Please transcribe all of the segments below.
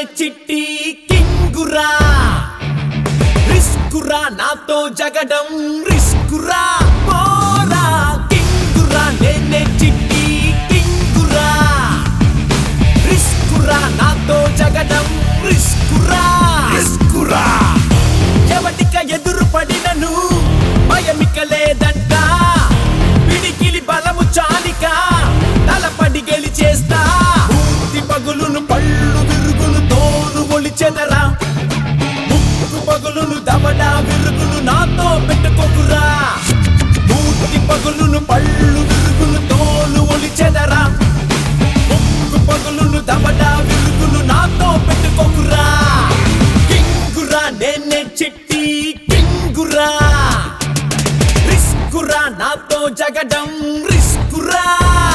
చిట్టి కింగురా రిస్కురా నాతో జగడం రిస్కురా పోరా కింగురా నేనే చిట్టి కింగురా రిస్కురా నాతో జగడం రిస్కురా రిస్కురా ఎవటిక ఎదురు పడినను భయమిక లేదంట పిడికిలి బలము చాలిక తలపడి గెలిచేస్తా పూర్తి పగులును పళ్ళు విరుగును తోలు ఒలిచెదరా ముక్కు పగులును దవడ విరుగును నాతో పెట్టుకోకురా పూర్తి పగులును పళ్ళు విరుగును తోలు ఒలిచెదరా ముక్కు పగులును దవడ విరుగును నాతో పెట్టుకోకురా కింగురా నేనే చిట్టి కింగురా రిస్కురా నాతో జగడం రిస్కురా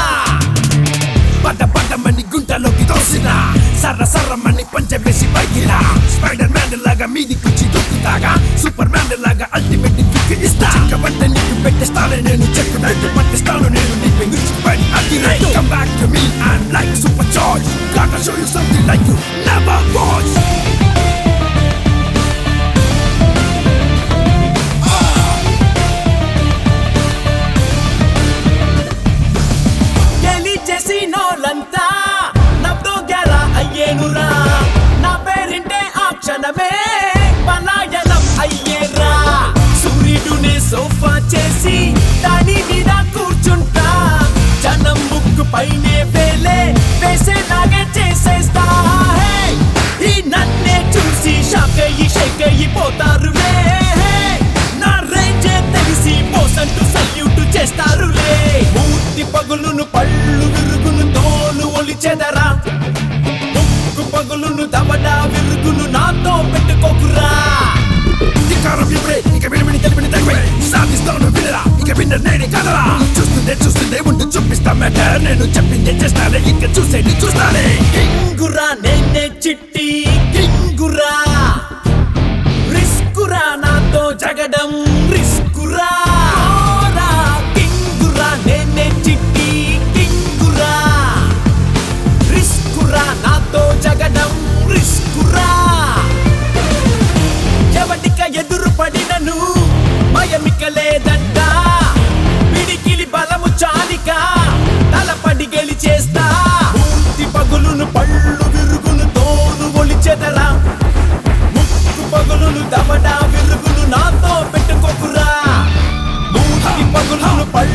పట పటమని గుంటలోకి తోసిన సర్ర సర్రమని పంచవేసి పైకిలా స్పైడర్ మ్యాన్ లాగా మీది కుచ్చి దొక్కుతాగా సూపర్ మ్యాన్ లాగా అల్టిమేట్ కిక్ ఇస్తా చెక్కబట్ట నీకు పెట్టిస్తాను నేను చెక్కు నైట్ పట్టిస్తాను నేను నీకు విడిచిపడి అది right come back to me I'm like super charge got show you something like you never watch గెలిచేసి నోలంతా నాతో గెరా అయ్యేనురా నా పేరింటే ఆ క్షణమే పలాయనం అయ్యేరా సూర్యుడునే సోఫా చేసి దాని మీద కూర్చుంటా జనం ముక్కు పైనే వేలే వేసేలాగే చేసేస్తా హే! ఈ నన్నే చూసి షాక్ అయ్యి షేక్ అయిపోతారులే హే! నా రేంజే తెలిసి మోసంటూ సల్యూట్ చేస్తారులే మూర్తి పగులును పళ్ళు విరుగును తోలు ఒలిచెదరా ముక్కు పగులును దవడ విరుగును నాతో పెట్టుకోకురా ధిక్కారం ఇప్పుడే ఇక వినమిని తెలిపిని తగ్గే సాధిస్తాను వినరా ఇక విన్న నేనే కదరా చూస్తుందే చూస్తుందే ఉండి చూపిస్తా మ్యాటర్ నేను చెప్పిందే చేస్తానే ఇక చూసేది చూస్తానే కింగురా నేనే చిట్టి కింగురా రిస్కురా నాతో జగడం రిస్కురా ఓరా కింగురా నేనే చిట్టి కింగురా రిస్కురా నాతో జగడం రిస్కురా ఎవటిక ఎదురు పడినను భయమిక లేదంట పిడికిలి బలము చాలిక తలపడి గెలిచేస్తా పూర్తి పగులును పళ్ళు విరుగును తోలు ఒలిచెదరా ముక్కు పగులును దవడ విరుగును నాతో పెట్టుకోకురా మూర్తి పగులును పళ్ళు